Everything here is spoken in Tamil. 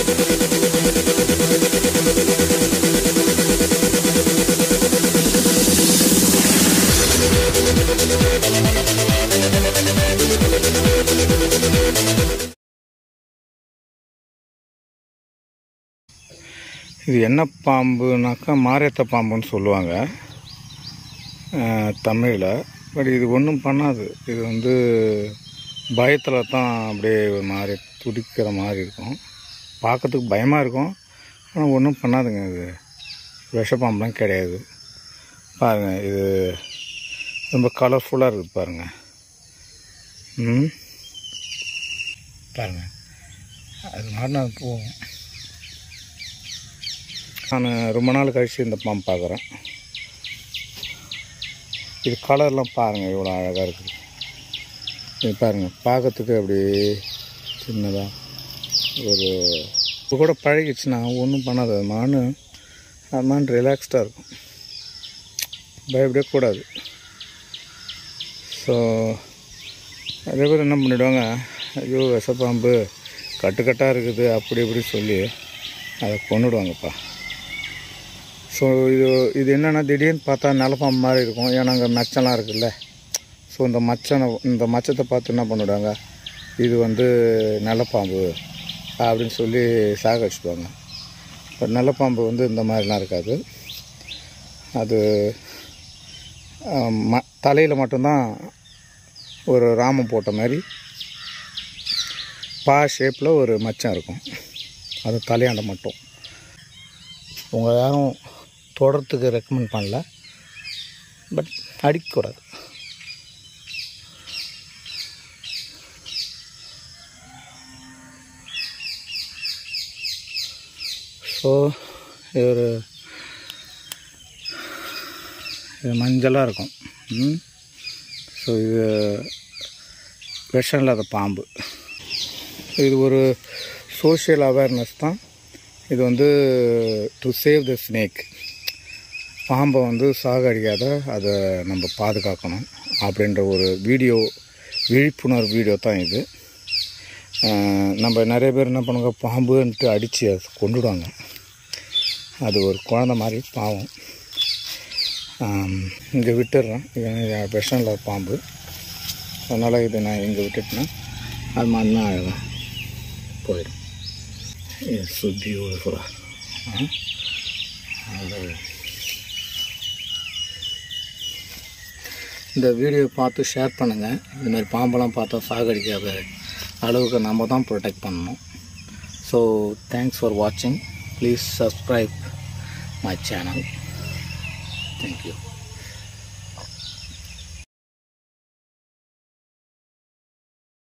இது என்ன பாம்புனாக்கா மாரியத்த பாம்புன்னு சொல்லுவாங்க தமிழில் பட் இது ஒன்றும் பண்ணாது இது வந்து பயத்தில் தான் அப்படியே ஒரு மாதிரி துடிக்கிற மாதிரி இருக்கும் பார்க்கறதுக்கு பயமாக இருக்கும் ஆனால் ஒன்றும் பண்ணாதுங்க இது விஷப்பாம்புலாம் கிடையாது பாருங்கள் இது ரொம்ப கலர்ஃபுல்லாக இருக்குது பாருங்கள் ம் பாருங்கள் அது மாதிரி நான் போகும் நான் ரொம்ப நாள் கழித்து இந்த பாம்பு பார்க்குறேன் இது கலர்லாம் பாருங்கள் இவ்வளோ அழகாக இருக்குது இது பாருங்கள் பார்க்கறதுக்கு அப்படியே சின்னதாக ஒரு இப்போ கூட பழகிடுச்சுன்னா ஒன்றும் பண்ணாது அது மானு அது மாதிரி ரிலாக்ஸ்டாக இருக்கும் பயப்படவே கூடாது ஸோ நிறைய பேர் என்ன பண்ணிவிடுவாங்க ஐயோ விஷப்பாம்பு கட்டுக்கட்டாக இருக்குது அப்படி இப்படி சொல்லி அதை கொண்டுடுவாங்கப்பா ஸோ இது இது என்னென்னா திடீர்னு பார்த்தா நிலப்பாம்பு மாதிரி இருக்கும் ஏன்னா அங்கே மச்சம்லாம் இருக்குல்ல ஸோ இந்த மச்சனை இந்த மச்சத்தை பார்த்து என்ன பண்ணிவிடுவாங்க இது வந்து நிலப்பாம்பு அப்படின்னு சொல்லி சாகடிச்சுடுவாங்க இப்போ நிலப்பாம்பு வந்து இந்த மாதிரிலாம் இருக்காது அது ஆஹ், ம தலையில் மட்டும்தான் ஒரு ராமம் போட்ட மாதிரி பா ஷேப்பில் ஒரு மச்சம் இருக்கும் அது தலையாண்ட மட்டும் உங்கள் யாரும் தொடர்றதுக்கு ரெக்கமெண்ட் பண்ணல பட் அடிக்கக்கூடாது ஸோ இது ஒரு இது மஞ்சளாக இருக்கும் ம் ஸோ இது விஷம் இல்லாத பாம்பு இது ஒரு சோஷியல் அவேர்னஸ் தான் இது வந்து டு சேவ் த ஸ்னேக் பாம்பை வந்து சாகடிக்காத அதை நம்ம பாதுகாக்கணும் அப்படின்ற ஒரு வீடியோ விழிப்புணர்வு வீடியோ தான் இது அஹ் நம்ம நிறைய பேர் என்ன பண்ணுவாங்க பாம்புன்ட்டு அடித்து அதை கொண்டுடுவாங்க அது ஒரு குழந்த மாதிரி பாவம் இங்கே விட்டுடுறேன் இது எனக்கு விஷம் இல்லாத பாம்பு அதனால் இதை நான் இங்கே விட்டுட்டேன்னா அது மாதிரி தான் அழகாக போயிடும் இட்ஸ் ஸோ பியூட்டிஃபுல்லாக இந்த வீடியோ பார்த்து ஷேர் பண்ணுங்கள் இதுமாதிரி பாம்பெல்லாம் பார்த்தா சாகடிக்காத அளவுக்கு நம்ம தான் ப்ரொடெக்ட் பண்ணணும் ஸோ தேங்க்ஸ் ஃபார் வாட்சிங் please subscribe my channel thank you